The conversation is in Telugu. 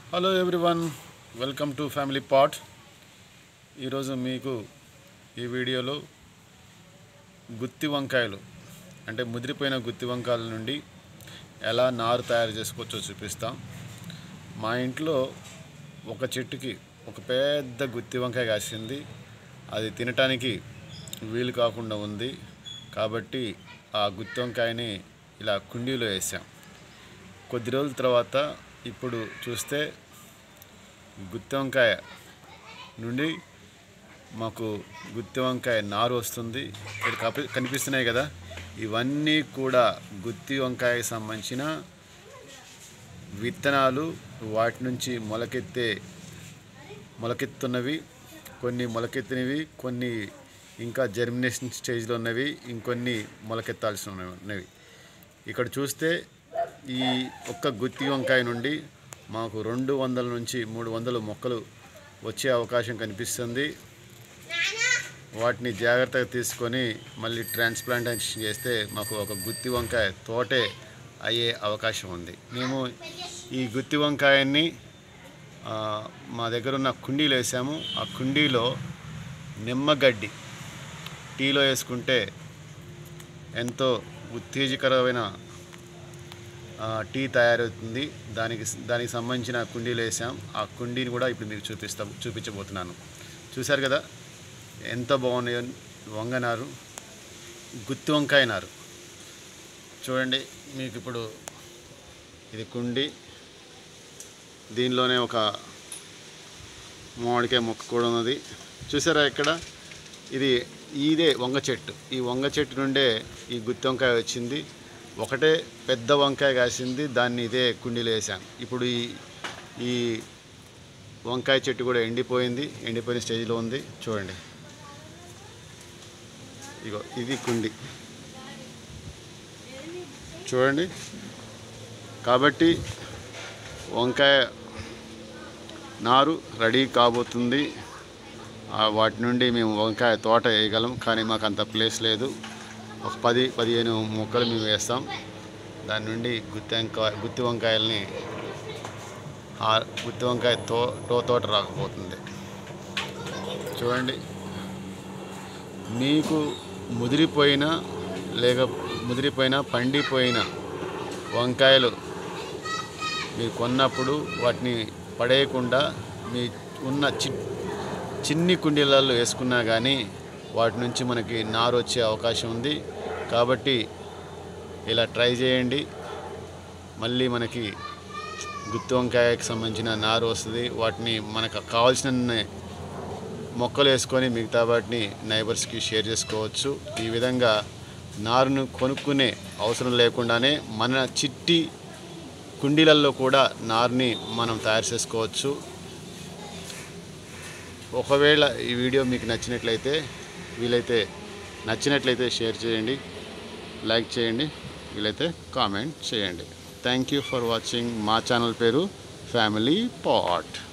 hello everyone welcome to family pot ఈరోజు మీకు ఈ వీడియోలో గుత్తి వంకాయలు అంటే ముదిరిపోయిన గుత్తి వంకాయల నుండి ఎలా నారు తయారు చేసుకోవచ్చో చూపిస్తాం మా ఇంట్లో ఒక చెట్టుకి ఒక పెద్ద గుత్తి వంకాయ కాసింది అది తినటానికి వీలు కాకుండా ఉంది కాబట్టి ఆ గుత్తి వంకాయని ఇలా కుండీలో వేసాం కొద్ది రోజుల తర్వాత ఇప్పుడు చూస్తే గుత్తి వంకాయ నుండి మాకు గుత్తి వంకాయ నారు వస్తుంది ఇక్కడ కపి- కనిపిస్తున్నాయి కదా ఇవన్నీ కూడా గుత్తి వంకాయకి సంబంధించిన విత్తనాలు వాటి నుంచి మొలకెత్తే మొలకెత్తున్నవి కొన్ని మొలకెత్తినవి కొన్ని ఇంకా జర్మినేషన్ స్టేజ్లో ఉన్నవి ఇంకొన్ని మొలకెత్తాల్సి ఉన్నవి ఉన్నవి ఇక్కడ చూస్తే ఈ ఒక్క గుత్తి వంకాయ నుండి మాకు రెండు వందల నుంచి మూడు వందల మొక్కలు వచ్చే అవకాశం కనిపిస్తుంది వాటిని జాగ్రత్తగా తీసుకొని మళ్ళీ ట్రాన్స్ప్లాంటేషన్ చేస్తే మాకు ఒక గుత్తి వంకాయ తోటే అయ్యే అవకాశం ఉంది మేము ఈ గుత్తి వంకాయని ఆ, మా దగ్గర ఉన్న కుండీలో వేసాము ఆ కుండీలో నిమ్మగడ్డి టీలో వేసుకుంటే ఎంతో ఉత్తేజకరమైన ఆ, టీ తయారవుతుంది దానికి దానికి సంబంధించిన కుండీలు వేసాం ఆ కుండీని కూడా ఇప్పుడు మీకు చూపిస్తాం చూపించబోతున్నాను చూశారు కదా ఎంత బాగున్నాయో వంగనారు గుత్తి వంకాయ నారు చూడండి మీకు ఇప్పుడు ఇది కుండి దీనిలోనే ఒక మామిడికాయ మొక్క కూడా ఉన్నది చూసారా ఇక్కడ ఇది ఇదే వంగ చెట్టు ఈ వంగ చెట్టు నుండే ఈ గుత్తి వంకాయ వచ్చింది ఒకటే పెద్ద వంకాయ కాసింది దాన్ని ఇదే కుండీలో వేసాం ఇప్పుడు ఈ ఈ వంకాయ చెట్టు కూడా ఎండిపోయింది ఎండిపోయిన స్టేజ్లో ఉంది చూడండి ఇగో ఇది కుండి చూడండి కాబట్టి వంకాయ నారు రెడీ కాబోతుంది ఆ వాటి నుండి మేము వంకాయ తోట వేయగలం కానీ మాకు అంత ప్లేస్ లేదు ఒక పది పదిహేను మొక్కలు మేము వేస్తాం దాని నుండి గుత్తి వంకాయ గుత్తి వంకాయల్ని ఆ గుత్తి వంకాయ తో టో తోట రాకపోతుంది చూడండి మీకు ముదిరిపోయిన లేక ముదిరిపోయిన పండిపోయిన వంకాయలు మీరు కొన్నప్పుడు వాటిని పడేయకుండా మీ ఉన్న చి చిన్ని కుండీలలో వేసుకున్నా కానీ వాటి నుంచి మనకి నారు వచ్చే అవకాశం ఉంది కాబట్టి ఇలా ట్రై చేయండి మళ్ళీ మనకి గుత్తి వంకాయకి సంబంధించిన నారు వస్తుంది వాటిని మనకు కావాల్సిన మొక్కలు వేసుకొని మిగతా వాటిని నైబర్స్కి షేర్ చేసుకోవచ్చు ఈ విధంగా నారును కొనుక్కునే అవసరం లేకుండానే మన చిట్టి కుండీలలో కూడా నారుని మనం తయారు చేసుకోవచ్చు ఒకవేళ ఈ వీడియో మీకు నచ్చినట్లయితే వీలైతే నచ్చినట్లయితే షేర్ చేయండి లైక్ చేయండి వీలైతే కామెంట్ చేయండి థ్యాంక్ యూ ఫర్ వాచింగ్ మా ఛానల్ పేరు ఫ్యామిలీ పాట్